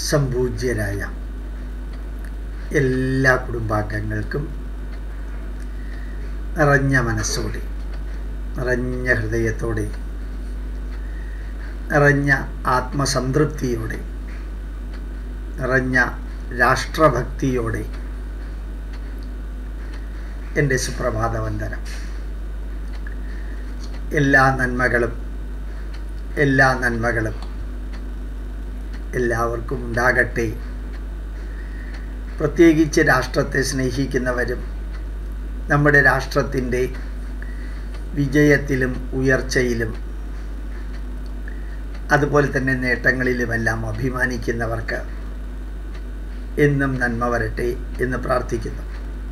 സംപൂജ്യരായ എല്ലാ കുടുംബാംഗങ്ങൾക്കും നിറഞ്ഞ മനസ്സോടെ നിറഞ്ഞ ഹൃദയത്തോടെ നിറഞ്ഞ ആത്മസംതൃപ്തിയോടെ നിറഞ്ഞ രാഷ്ട്രഭക്തിയോടെ എൻ്റെ സുപ്രഭാത വന്ദനം എല്ലാ നന്മകളും എല്ലാ നന്മകളും എല്ലാവർക്കും ഉണ്ടാകട്ടെ പ്രത്യേകിച്ച് രാഷ്ട്രത്തെ സ്നേഹിക്കുന്നവരും നമ്മുടെ രാഷ്ട്രത്തിൻ്റെ വിജയത്തിലും ഉയർച്ചയിലും അതുപോലെ തന്നെ നേട്ടങ്ങളിലുമെല്ലാം അഭിമാനിക്കുന്നവർക്ക് എന്നും നന്മ വരട്ടെ എന്ന് പ്രാർത്ഥിക്കുന്നു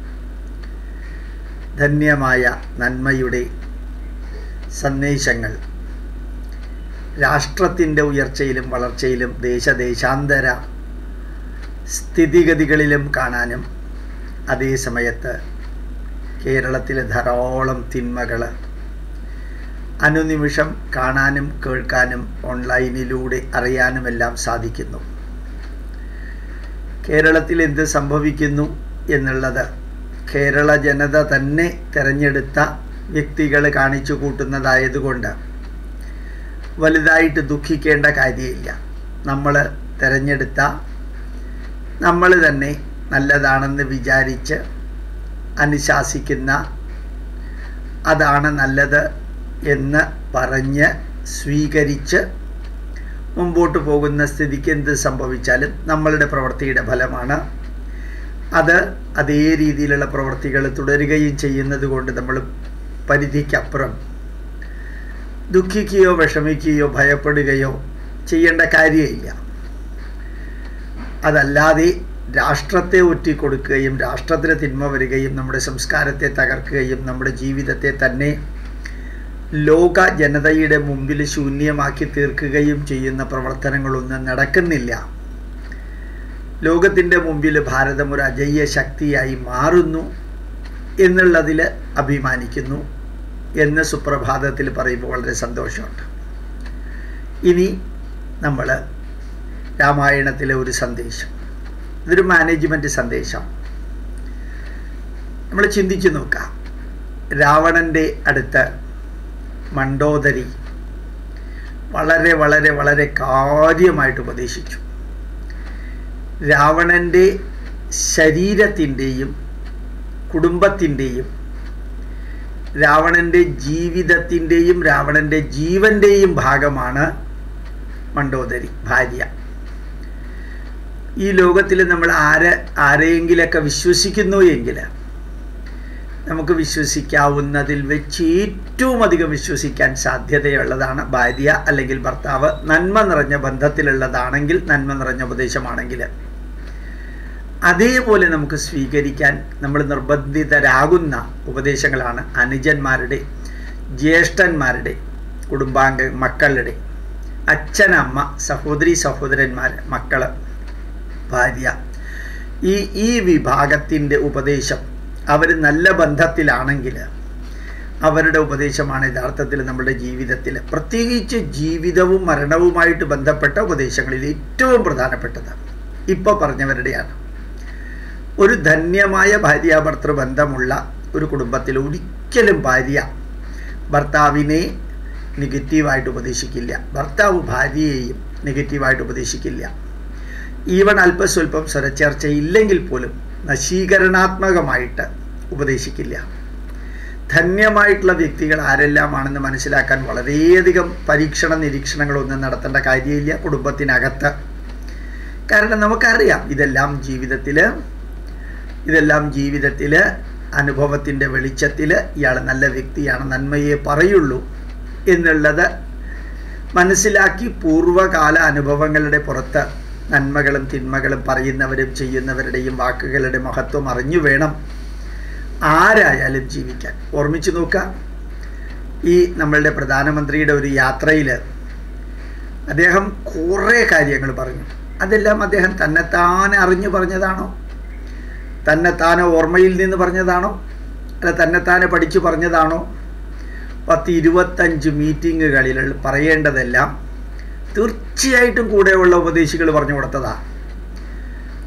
ധന്യമായ നന്മയുടെ സന്ദേശങ്ങൾ രാഷ്ട്രത്തിൻ്റെ ഉയർച്ചയിലും വളർച്ചയിലും ദേശദേശാന്തര സ്ഥിതിഗതികളിലും കാണാനും അതേ സമയത്ത് കേരളത്തിലെ ധാരാളം തിന്മകൾ അനുനിമിഷം കാണാനും കേൾക്കാനും ഓൺലൈനിലൂടെ അറിയാനുമെല്ലാം സാധിക്കുന്നു കേരളത്തിൽ എന്ത് സംഭവിക്കുന്നു എന്നുള്ളത് കേരള ജനത തന്നെ തിരഞ്ഞെടുത്ത വ്യക്തികൾ കാണിച്ചു കൂട്ടുന്നതായതുകൊണ്ട് വലുതായിട്ട് ദുഃഖിക്കേണ്ട കാര്യമില്ല നമ്മൾ തിരഞ്ഞെടുത്ത നമ്മൾ തന്നെ നല്ലതാണെന്ന് വിചാരിച്ച് അനുശാസിക്കുന്ന അതാണ് നല്ലത് എന്ന് പറഞ്ഞ് സ്വീകരിച്ച് മുമ്പോട്ട് പോകുന്ന സ്ഥിതിക്ക് എന്ത് സംഭവിച്ചാലും നമ്മളുടെ പ്രവൃത്തിയുടെ ഫലമാണ് അത് അതേ രീതിയിലുള്ള പ്രവൃത്തികൾ തുടരുകയും ചെയ്യുന്നത് കൊണ്ട് നമ്മൾ പരിധിക്കപ്പുറം ദുഃഖിക്കുകയോ വിഷമിക്കുകയോ ഭയപ്പെടുകയോ ചെയ്യേണ്ട കാര്യമില്ല അതല്ലാതെ രാഷ്ട്രത്തെ ഒറ്റിക്കൊടുക്കുകയും രാഷ്ട്രത്തിന് തിന്മ വരികയും നമ്മുടെ സംസ്കാരത്തെ തകർക്കുകയും നമ്മുടെ ജീവിതത്തെ തന്നെ ലോക ജനതയുടെ മുമ്പിൽ ശൂന്യമാക്കി തീർക്കുകയും ചെയ്യുന്ന പ്രവർത്തനങ്ങളൊന്നും നടക്കുന്നില്ല ലോകത്തിൻ്റെ മുമ്പിൽ ഭാരതം ഒരു അജയ്യ ശക്തിയായി മാറുന്നു എന്നുള്ളതിൽ അഭിമാനിക്കുന്നു എന്ന് സുപ്രഭാതത്തിൽ പറയുമ്പോൾ വളരെ സന്തോഷമുണ്ട് ഇനി നമ്മൾ രാമായണത്തിലെ ഒരു സന്ദേശം ഇതൊരു മാനേജ്മെൻറ്റ് സന്ദേശം നമ്മൾ ചിന്തിച്ചു നോക്കാം രാവണൻ്റെ അടുത്ത് മണ്ടോദരി വളരെ വളരെ വളരെ കാര്യമായിട്ട് ഉപദേശിച്ചു രാവണൻ്റെ ശരീരത്തിൻ്റെയും കുടുംബത്തിൻ്റെയും രാവണൻ്റെ ജീവിതത്തിൻ്റെയും രാവണൻ്റെ ജീവൻ്റെയും ഭാഗമാണ് മണ്ടോദരി ഭാര്യ ഈ ലോകത്തിൽ നമ്മൾ ആരെ ആരെയെങ്കിലൊക്കെ വിശ്വസിക്കുന്നു എങ്കിൽ നമുക്ക് വിശ്വസിക്കാവുന്നതിൽ വെച്ച് ഏറ്റവും അധികം വിശ്വസിക്കാൻ സാധ്യതയുള്ളതാണ് ഭാര്യ അല്ലെങ്കിൽ ഭർത്താവ് നന്മ നിറഞ്ഞ ബന്ധത്തിലുള്ളതാണെങ്കിൽ നന്മ നിറഞ്ഞ ഉപദേശമാണെങ്കിൽ അതേപോലെ നമുക്ക് സ്വീകരിക്കാൻ നമ്മൾ നിർബന്ധിതരാകുന്ന ഉപദേശങ്ങളാണ് അനുജന്മാരുടെ ജ്യേഷ്ഠന്മാരുടെ കുടുംബാംഗ മക്കളുടെ അച്ഛനമ്മ സഹോദരി സഹോദരന്മാർ മക്കൾ ഭാര്യ ഈ ഈ വിഭാഗത്തിൻ്റെ ഉപദേശം അവർ നല്ല ബന്ധത്തിലാണെങ്കിൽ അവരുടെ ഉപദേശമാണ് യഥാർത്ഥത്തിൽ നമ്മുടെ ജീവിതത്തിൽ പ്രത്യേകിച്ച് ജീവിതവും മരണവുമായിട്ട് ബന്ധപ്പെട്ട ഉപദേശങ്ങളിൽ ഏറ്റവും പ്രധാനപ്പെട്ടത് ഇപ്പോൾ പറഞ്ഞവരുടെയാണ് ഒരു ധന്യമായ ഭാര്യാഭർത്തൃ ബന്ധമുള്ള ഒരു കുടുംബത്തിൽ ഒരിക്കലും ഭാര്യ ഭർത്താവിനെ നെഗറ്റീവായിട്ട് ഉപദേശിക്കില്ല ഭർത്താവ് ഭാര്യയെയും നെഗറ്റീവായിട്ട് ഉപദേശിക്കില്ല ഈവൺ അല്പസ്വല്പം സ്വരച്ചേർച്ച ഇല്ലെങ്കിൽ പോലും നശീകരണാത്മകമായിട്ട് ഉപദേശിക്കില്ല ധന്യമായിട്ടുള്ള വ്യക്തികൾ ആരെല്ലാമാണെന്ന് മനസ്സിലാക്കാൻ വളരെയധികം പരീക്ഷണ നിരീക്ഷണങ്ങളൊന്നും നടത്തേണ്ട കാര്യമില്ല കുടുംബത്തിനകത്ത് കാരണം നമുക്കറിയാം ഇതെല്ലാം ജീവിതത്തിൽ ഇതെല്ലാം ജീവിതത്തിൽ അനുഭവത്തിൻ്റെ വെളിച്ചത്തിൽ ഇയാൾ നല്ല വ്യക്തിയാണ് നന്മയെ പറയുള്ളൂ എന്നുള്ളത് മനസ്സിലാക്കി പൂർവ്വകാല അനുഭവങ്ങളുടെ പുറത്ത് നന്മകളും തിന്മകളും പറയുന്നവരും ചെയ്യുന്നവരുടെയും വാക്കുകളുടെ മഹത്വം അറിഞ്ഞു വേണം ആരായാലും ജീവിക്കാൻ ഓർമ്മിച്ചു നോക്കുക ഈ നമ്മളുടെ പ്രധാനമന്ത്രിയുടെ ഒരു യാത്രയിൽ അദ്ദേഹം കുറേ കാര്യങ്ങൾ പറഞ്ഞു അതെല്ലാം അദ്ദേഹം തന്നെത്താനെ അറിഞ്ഞു പറഞ്ഞതാണോ തന്നെത്താനെ ഓർമ്മയിൽ നിന്ന് പറഞ്ഞതാണോ അല്ല തന്നെത്താനെ പഠിച്ചു പറഞ്ഞതാണോ പത്ത് ഇരുപത്തഞ്ച് മീറ്റിങ്ങുകളിൽ പറയേണ്ടതെല്ലാം തീർച്ചയായിട്ടും കൂടെയുള്ള ഉപദേശികൾ പറഞ്ഞു കൊടുത്തതാ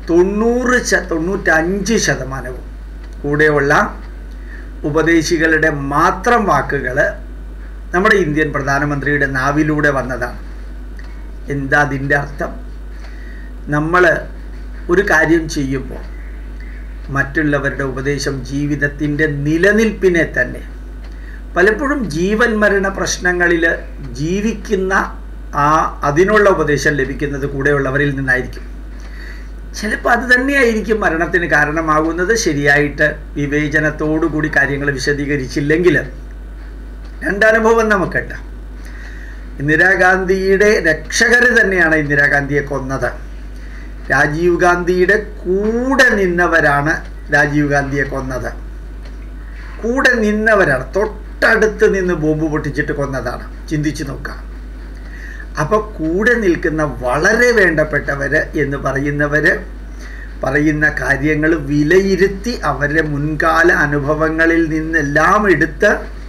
തൊണ്ണൂറ് ശ തൊണ്ണൂറ്റഞ്ച് ശതമാനവും കൂടെയുള്ള ഉപദേശികളുടെ മാത്രം വാക്കുകൾ നമ്മുടെ ഇന്ത്യൻ പ്രധാനമന്ത്രിയുടെ നാവിലൂടെ വന്നതാണ് എന്താ അതിൻ്റെ അർത്ഥം നമ്മൾ ഒരു കാര്യം ചെയ്യുമ്പോൾ മറ്റുള്ളവരുടെ ഉപദേശം ജീവിതത്തിൻ്റെ നിലനിൽപ്പിനെ തന്നെ പലപ്പോഴും ജീവൻ മരണ പ്രശ്നങ്ങളിൽ ജീവിക്കുന്ന ആ അതിനുള്ള ഉപദേശം ലഭിക്കുന്നത് കൂടെയുള്ളവരിൽ നിന്നായിരിക്കും ചിലപ്പോൾ അത് തന്നെയായിരിക്കും മരണത്തിന് കാരണമാകുന്നത് ശരിയായിട്ട് വിവേചനത്തോടുകൂടി കാര്യങ്ങൾ വിശദീകരിച്ചില്ലെങ്കിൽ രണ്ടനുഭവം നമുക്കുണ്ട് ഇന്ദിരാഗാന്ധിയുടെ രക്ഷകർ തന്നെയാണ് ഇന്ദിരാഗാന്ധിയെ കൊന്നത് രാജീവ് ഗാന്ധിയുടെ കൂടെ നിന്നവരാണ് രാജീവ് ഗാന്ധിയെ കൊന്നത് കൂടെ നിന്നവരാണ് തൊട്ടടുത്ത് നിന്ന് ബോംബ് പൊട്ടിച്ചിട്ട് കൊന്നതാണ് ചിന്തിച്ചു നോക്കാം അപ്പോൾ കൂടെ നിൽക്കുന്ന വളരെ വേണ്ടപ്പെട്ടവർ എന്ന് പറയുന്നവർ പറയുന്ന കാര്യങ്ങൾ വിലയിരുത്തി അവരുടെ മുൻകാല അനുഭവങ്ങളിൽ നിന്നെല്ലാം എടുത്ത്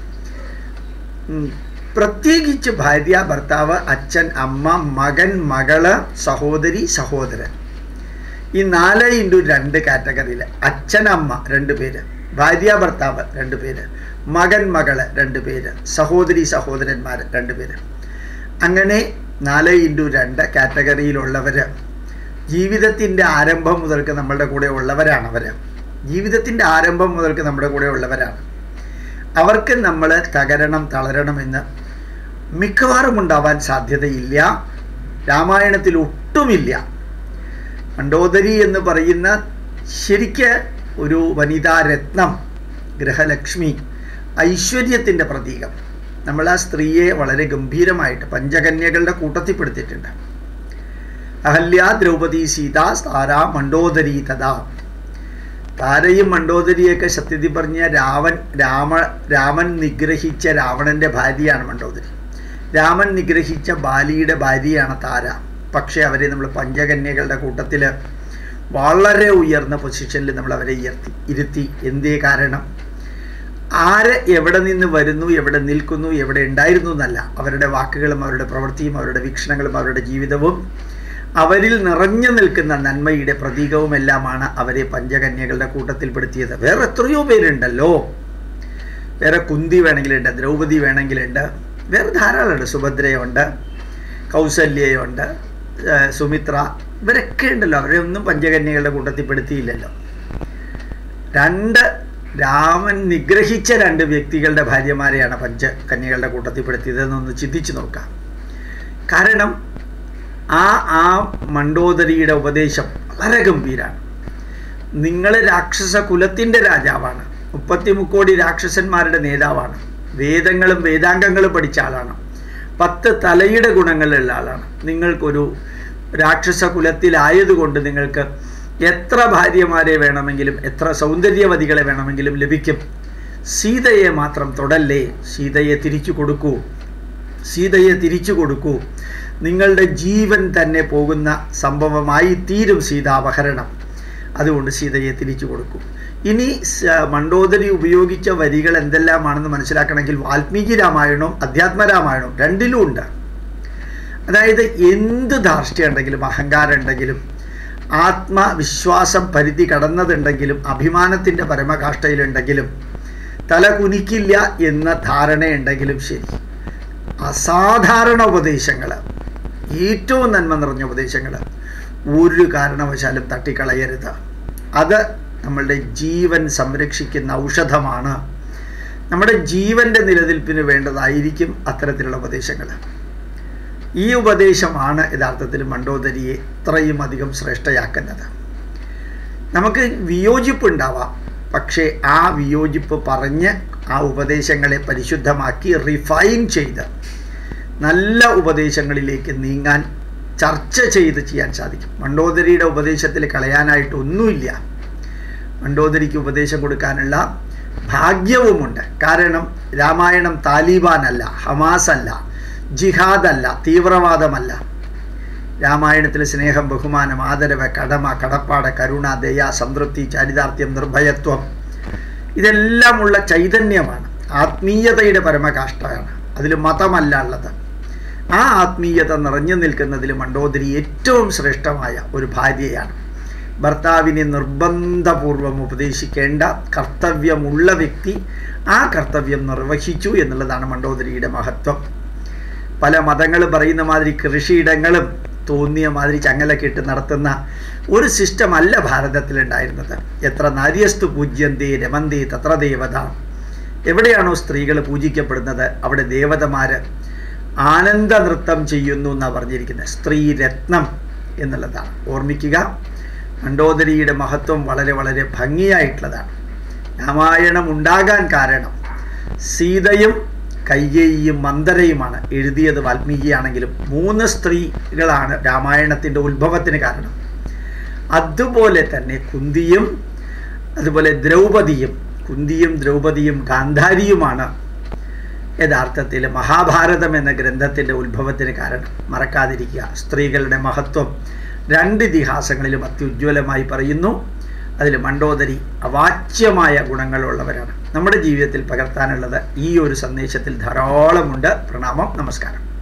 പ്രത്യേകിച്ച് ഭാര്യ ഭർത്താവ് അച്ഛൻ അമ്മ മകൻ മകള് സഹോദരി സഹോദരൻ ഈ നാല് ഇൻറ്റു രണ്ട് കാറ്റഗറിയിൽ അച്ഛൻ അമ്മ രണ്ട് പേര് ഭാര്യ ഭർത്താവ് രണ്ട് പേര് മകൻ മകള് രണ്ട് പേര് സഹോദരി സഹോദരന്മാർ രണ്ട് പേര് അങ്ങനെ നാല് ഇൻറ്റു രണ്ട് കാറ്റഗറിയിലുള്ളവർ ജീവിതത്തിൻ്റെ ആരംഭം മുതൽക്ക് നമ്മളുടെ കൂടെ ഉള്ളവരാണ് അവർ ജീവിതത്തിൻ്റെ ആരംഭം മുതൽക്ക് നമ്മുടെ കൂടെ ഉള്ളവരാണ് അവർക്ക് നമ്മൾ തകരണം തളരണമെന്ന് മിക്കവാറും ഉണ്ടാവാൻ സാധ്യതയില്ല രാമായണത്തിൽ ഒട്ടുമില്ല മണ്ടോദരി എന്ന് പറയുന്ന ശരിക്ക് ഒരു വനിതാ രത്നം ഗൃഹലക്ഷ്മി ഐശ്വര്യത്തിൻ്റെ പ്രതീകം നമ്മൾ ആ സ്ത്രീയെ വളരെ ഗംഭീരമായിട്ട് പഞ്ചകന്യകളുടെ കൂട്ടത്തിൽപ്പെടുത്തിയിട്ടുണ്ട് അഹല്യ ദ്രൗപദി സീത താര മണ്ടോദരി തഥാ താരയും മണ്ടോദരിയൊക്കെ സത്യത്തിൽ പറഞ്ഞ രാവൻ രാമ രാമൻ നിഗ്രഹിച്ച രാവണന്റെ ഭാര്യയാണ് മണ്ടോദരി രാമൻ നിഗ്രഹിച്ച ബാലിയുടെ ഭാര്യയാണ് താര പക്ഷേ അവരെ നമ്മൾ പഞ്ചകന്യകളുടെ കൂട്ടത്തിൽ വളരെ ഉയർന്ന പൊസിഷനിൽ നമ്മൾ അവരെ ഉയർത്തി ഇരുത്തി എന്തേ കാരണം ആര് എവിടെ നിന്ന് വരുന്നു എവിടെ നിൽക്കുന്നു എവിടെ ഉണ്ടായിരുന്നു എന്നല്ല അവരുടെ വാക്കുകളും അവരുടെ പ്രവൃത്തിയും അവരുടെ വീക്ഷണങ്ങളും അവരുടെ ജീവിതവും അവരിൽ നിറഞ്ഞു നിൽക്കുന്ന നന്മയുടെ പ്രതീകവുമെല്ലാമാണ് അവരെ പഞ്ചകന്യകളുടെ കൂട്ടത്തിൽപ്പെടുത്തിയത് വേറെ എത്രയോ പേരുണ്ടല്ലോ വേറെ കുന്തി വേണമെങ്കിലുണ്ട് ദ്രൗപദി വേണമെങ്കിലുണ്ട് വേറെ ധാരാളമുണ്ട് സുഭദ്രയുണ്ട് കൗസല്യയുണ്ട് സുമിത്ര ഇവരൊക്കെ ഉണ്ടല്ലോ അവരെ ഒന്നും പഞ്ചകന്യകളുടെ കൂട്ടത്തിൽപ്പെടുത്തിയില്ലല്ലോ രണ്ട് രാമൻ നിഗ്രഹിച്ച രണ്ട് വ്യക്തികളുടെ ഭാര്യമാരെയാണ് പഞ്ചകന്യകളുടെ കൂട്ടത്തിൽപ്പെടുത്തിയതെന്നൊന്ന് ചിന്തിച്ചു നോക്കാം കാരണം ആ ആ മണ്ടോദരിയുടെ ഉപദേശം വളരെ ഗംഭീരാണ് നിങ്ങൾ രാക്ഷസ കുലത്തിൻ്റെ രാജാവാണ് മുപ്പത്തി മുക്കോടി രാക്ഷസന്മാരുടെ നേതാവാണ് വേദങ്ങളും വേദാംഗങ്ങളും പഠിച്ച ആളാണ് പത്ത് തലയുടെ ഗുണങ്ങളുള്ള ആളാണ് നിങ്ങൾക്കൊരു രാക്ഷസ കുലത്തിലായതുകൊണ്ട് നിങ്ങൾക്ക് എത്ര ഭാര്യമാരെ വേണമെങ്കിലും എത്ര സൗന്ദര്യവതികളെ വേണമെങ്കിലും ലഭിക്കും സീതയെ മാത്രം തൊടല്ലേ സീതയെ തിരിച്ചു കൊടുക്കൂ സീതയെ തിരിച്ചു കൊടുക്കൂ നിങ്ങളുടെ ജീവൻ തന്നെ പോകുന്ന സംഭവമായി തീരും സീതാപഹരണം അതുകൊണ്ട് സീതയെ തിരിച്ചു കൊടുക്കും ഇനി മണ്ടോദരി ഉപയോഗിച്ച വരികൾ എന്തെല്ലാമാണെന്ന് മനസ്സിലാക്കണമെങ്കിൽ വാൽമീകി രാമായണവും അധ്യാത്മരാമായണവും രണ്ടിലും ഉണ്ട് അതായത് എന്ത് ധാർഷ്ട്യം ഉണ്ടെങ്കിലും അഹങ്കാരം ഉണ്ടെങ്കിലും ആത്മവിശ്വാസം പരിധി കടന്നതുണ്ടെങ്കിലും അഭിമാനത്തിൻ്റെ പരമകാഷ്ഠയിലുണ്ടെങ്കിലും തല കുനിക്കില്ല എന്ന ധാരണയുണ്ടെങ്കിലും ശരി അസാധാരണ ഉപദേശങ്ങൾ ഏറ്റവും നന്മ നിറഞ്ഞ ഉപദേശങ്ങൾ ഒരു കാരണവശാലും തട്ടിക്കളയരുത് അത് നമ്മളുടെ ജീവൻ സംരക്ഷിക്കുന്ന ഔഷധമാണ് നമ്മുടെ ജീവൻ്റെ നിലനിൽപ്പിന് വേണ്ടതായിരിക്കും അത്തരത്തിലുള്ള ഉപദേശങ്ങൾ ഈ ഉപദേശമാണ് യഥാർത്ഥത്തിൽ മണ്ടോദരിയെ ഇത്രയും അധികം ശ്രേഷ്ഠയാക്കുന്നത് നമുക്ക് വിയോജിപ്പുണ്ടാവാം പക്ഷേ ആ വിയോജിപ്പ് പറഞ്ഞ് ആ ഉപദേശങ്ങളെ പരിശുദ്ധമാക്കി റിഫൈൻ ചെയ്ത് നല്ല ഉപദേശങ്ങളിലേക്ക് നീങ്ങാൻ ചർച്ച ചെയ്ത് ചെയ്യാൻ സാധിക്കും മണ്ടോദരിയുടെ ഉപദേശത്തിൽ കളയാനായിട്ട് ഒന്നുമില്ല മണ്ടോദരിക്ക് ഉപദേശം കൊടുക്കാനുള്ള ഭാഗ്യവുമുണ്ട് കാരണം രാമായണം താലിബാനല്ല ഹമാസ് അല്ല ജിഹാദ് അല്ല തീവ്രവാദമല്ല രാമായണത്തിൽ സ്നേഹം ബഹുമാനം ആദരവ് കടമ കടപ്പാട് കരുണ ദയ സംതൃപ്തി ചാരിതാർത്ഥ്യം നിർഭയത്വം ഇതെല്ലാമുള്ള ചൈതന്യമാണ് ആത്മീയതയുടെ പരമകാഷ്ഠയാണ് അതിൽ മതമല്ല ഉള്ളത് ആ ആത്മീയത നിറഞ്ഞു നിൽക്കുന്നതിൽ മണ്ടോദരി ഏറ്റവും ശ്രേഷ്ഠമായ ഒരു ഭാര്യയാണ് ഭർത്താവിനെ നിർബന്ധപൂർവം ഉപദേശിക്കേണ്ട കർത്തവ്യമുള്ള വ്യക്തി ആ കർത്തവ്യം നിർവഹിച്ചു എന്നുള്ളതാണ് മണ്ഡോദരിയുടെ മഹത്വം പല മതങ്ങൾ പറയുന്ന മാതിരി കൃഷിയിടങ്ങളും തോന്നിയ മാതിരി ചങ്ങലൊക്കെ ഇട്ട് നടത്തുന്ന ഒരു സിസ്റ്റം അല്ല ഭാരതത്തിലുണ്ടായിരുന്നത് എത്ര നാര്യസ്തു പൂജ്യന്തേ രമന്തേ തത്ര ദേവത എവിടെയാണോ സ്ത്രീകൾ പൂജിക്കപ്പെടുന്നത് അവിടെ ദേവതമാര് ആനന്ദ നൃത്തം ചെയ്യുന്നു എന്നാണ് പറഞ്ഞിരിക്കുന്നത് സ്ത്രീ രത്നം എന്നുള്ളതാണ് ഓർമ്മിക്കുക മണ്ഡോദരിയുടെ മഹത്വം വളരെ വളരെ ഭംഗിയായിട്ടുള്ളതാണ് രാമായണം ഉണ്ടാകാൻ കാരണം സീതയും കൈകേയിയും മന്ദരയുമാണ് എഴുതിയത് വാൽമീകിയാണെങ്കിലും മൂന്ന് സ്ത്രീകളാണ് രാമായണത്തിൻ്റെ ഉത്ഭവത്തിന് കാരണം അതുപോലെ തന്നെ കുന്തിയും അതുപോലെ ദ്രൗപദിയും കുന്തിയും ദ്രൗപദിയും ഗാന്ധാരിയുമാണ് യഥാർത്ഥത്തിൽ മഹാഭാരതം എന്ന ഗ്രന്ഥത്തിൻ്റെ ഉത്ഭവത്തിന് കാരണം മറക്കാതിരിക്കുക സ്ത്രീകളുടെ മഹത്വം രണ്ട് ഇതിഹാസങ്ങളിലും അത്യുജ്വലമായി പറയുന്നു അതിൽ മണ്ഡോദരി അവാച്യമായ ഗുണങ്ങളുള്ളവരാണ് നമ്മുടെ ജീവിതത്തിൽ പകർത്താനുള്ളത് ഈ ഒരു സന്ദേശത്തിൽ ധാരാളമുണ്ട് പ്രണാമം നമസ്കാരം